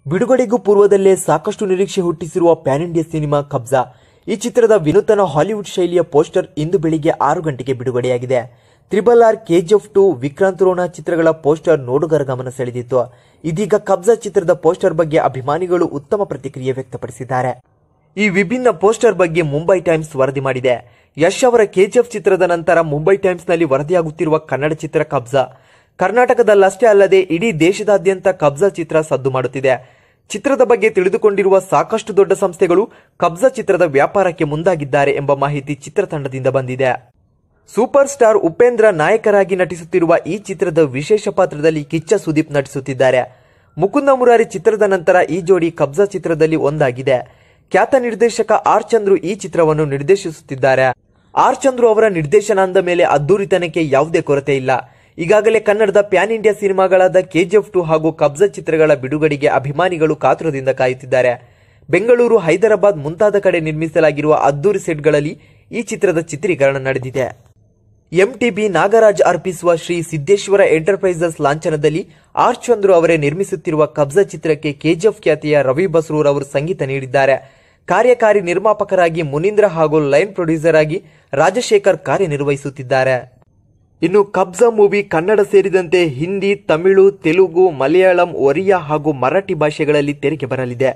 ಬಿಡುಗಡೆಗೂ ಪೂರ್ವದಲ್ಲೇ ಸಾಕಷ್ಟು ನಿರೀಕ್ಷೆ ಹುಟ್ಟಿಸಿರುವ ಪ್ಯಾನ್ ಇಂಡಿಯಾ ಸಿನಿಮಾ ಕಬ್ಜಾ ಈ ಚಿತ್ರದ ವಿನೂತನ ಹಾಲಿವುಡ್ ಶೈಲಿಯ ಪೋಸ್ಟರ್ ಇಂದು ಬೆಳಿಗ್ಗೆ ಆರು ಗಂಟೆಗೆ ಬಿಡುಗಡೆಯಾಗಿದೆ triple R KGF two Vikrant Rona ಚಿತ್ರಗಳ ಪೋಸ್ಟರ್ ನೋಡುಗರ ಗಮನ ಸೆಳೆದಿತ್ತು ಇದೀಗ ಕಬ್ಜಾ ಚಿತ್ರದ ಪೋಸ್ಟರ್ ಬಗ್ಗೆ ಅಭಿಮಾನಿಗಳು ಉತ್ತಮ ಪ್ರತಿಕ್ರಿಯೆ ವ್ಯಕ್ತಪಡಿಸಿದ್ದಾರೆ ಈ ವಿಭಿನ್ನ ಪೋಸ್ಟರ್ ಬಗ್ಗೆ ಮುಂಬೈ ಟೈಮ್ಸ್ ವರದಿ ಮಾಡಿದೆ ಯಶ್ ಅವರ ಕೆಜಿಎಫ್ ಚಿತ್ರದ ನಂತರ ಮುಂಬೈ ಟೈಮ್ಸ್ನಲ್ಲಿ ವರದಿಯಾಗುತ್ತಿರುವ ಕನ್ನಡ ಚಿತ್ರ ಕಬ್ಜಾ ಕರ್ನಾಟಕದಲ್ಲಷ್ಟೇ ಅಲ್ಲದೆ ಇಡೀ ದೇಶದಾದ್ಯಂತ ಕಬ್ಜಾ ಚಿತ್ರ ಸದ್ದು ಮಾಡುತ್ತಿದೆ ಚಿತ್ರದ ಬಗ್ಗೆ ತಿಳಿದುಕೊಂಡಿರುವ ಸಾಕಷ್ಟು ದೊಡ್ಡ ಸಂಸ್ಥೆಗಳು ಕಬ್ಜಾ ಚಿತ್ರದ ವ್ಯಾಪಾರಕ್ಕೆ ಮುಂದಾಗಿದ್ದಾರೆ ಎಂಬ ಮಾಹಿತಿ ಚಿತ್ರತಂಡದಿಂದ ಬಂದಿದೆ ಸೂಪರ್ ಸ್ಟಾರ್ ಉಪೇಂದ್ರ ನಾಯಕರಾಗಿ ನಟಿಸುತ್ತಿರುವ ಈ ಚಿತ್ರದ ವಿಶೇಷ ಪಾತ್ರದಲ್ಲಿ ಕಿಚ್ಚ ಸುದೀಪ್ ನಟಿಸುತ್ತಿದ್ದಾರೆ ಮುಕುಂದ ಮುರಾರಿ ಚಿತ್ರದ ನಂತರ ಈ ಜೋಡಿ ಕಬ್ಜಾ ಚಿತ್ರದಲ್ಲಿ ಒಂದಾಗಿದೆ ಖ್ಯಾತ ನಿರ್ದೇಶಕ ಆರ್ ಚಂದ್ರು ಈ ಚಿತ್ರವನ್ನು ನಿರ್ದೇಶಿಸುತ್ತಿದ್ದಾರೆ ಆರ್ ಚಂದ್ರು ಅವರ ನಿರ್ದೇಶನಾಂದ ಮೇಲೆ ಅದ್ದೂರಿತನಕ್ಕೆ ಯಾವುದೇ ಕೊರತೆ ಇಲ್ಲ ಈಗಾಗಲೇ ಕನ್ನಡದ ಪ್ಯಾನ್ ಇಂಡಿಯಾ ಸಿನಿಮಾಗಳಾದ ಕೆಜಿಎಫ್ ಟು ಹಾಗೂ ಕಬ್ಜಾ ಚಿತ್ರಗಳ ಬಿಡುಗಡೆಗೆ ಅಭಿಮಾನಿಗಳು ಕಾತುರದಿಂದ ಕಾಯುತ್ತಿದ್ದಾರೆ ಬೆಂಗಳೂರು ಹೈದರಾಬಾದ್ ಮುಂತಾದ ಕಡೆ ನಿರ್ಮಿಸಲಾಗಿರುವ ಅದ್ದೂರಿ ಸೆಟ್ಗಳಲ್ಲಿ ಈ ಚಿತ್ರದ ಚಿತ್ರೀಕರಣ ನಡೆದಿದೆ ಎಂಟಿಬಿ ನಾಗರಾಜ್ ಅರ್ಪಿಸುವ ಶ್ರೀ ಸಿದ್ದೇಶ್ವರ ಎಂಟರ್ಪ್ರೈಸಸ್ ಲಾಂಛನದಲ್ಲಿ ಆರ್ ಚಂದ್ರು ಅವರೇ ನಿರ್ಮಿಸುತ್ತಿರುವ ಕಬ್ಜಾ ಚಿತ್ರಕ್ಕೆ ಕೆಜಿಎಫ್ ಖ್ಯಾತಿಯ ರವಿ ಬಸ್ರೂರ್ ಅವರು ಸಂಗೀತ ನೀಡಿದ್ದಾರೆ ಕಾರ್ಯಕಾರಿ ನಿರ್ಮಾಪಕರಾಗಿ ಮುನೀಂದ್ರ ಹಾಗೂ ಲೈನ್ ಪ್ರೊಡ್ಯೂಸರ್ ಆಗಿ ರಾಜಶೇಖರ್ ಕಾರ್ಯನಿರ್ವಹಿಸುತ್ತಿದ್ದಾರೆ ಇನ್ನು ಕಬ್ಜಾ ಮೂವಿ ಕನ್ನಡ ಸೇರಿದಂತೆ ಹಿಂದಿ ತಮಿಳು ತೆಲುಗು ಮಲಯಾಳಂ ಒರಿಯಾ ಹಾಗೂ ಮರಾಠಿ ಭಾಷೆಗಳಲ್ಲಿ ತೆರೆಗೆ ಬರಲಿದೆ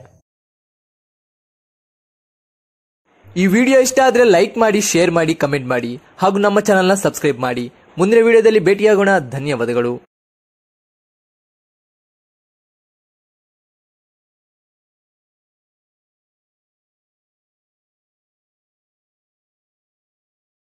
ಈ ವಿಡಿಯೋ ಇಷ್ಟ ಆದ್ರೆ ಲೈಕ್ ಮಾಡಿ ಶೇರ್ ಮಾಡಿ ಕಮೆಂಟ್ ಮಾಡಿ ಹಾಗೂ ನಮ್ಮ ಚಾನಲ್ನ ಸಬ್ಸ್ಕ್ರೈಬ್ ಮಾಡಿ ಮುಂದಿನ ವಿಡಿಯೋದಲ್ಲಿ ಭೇಟಿಯಾಗೋಣ ಧನ್ಯವಾದಗಳು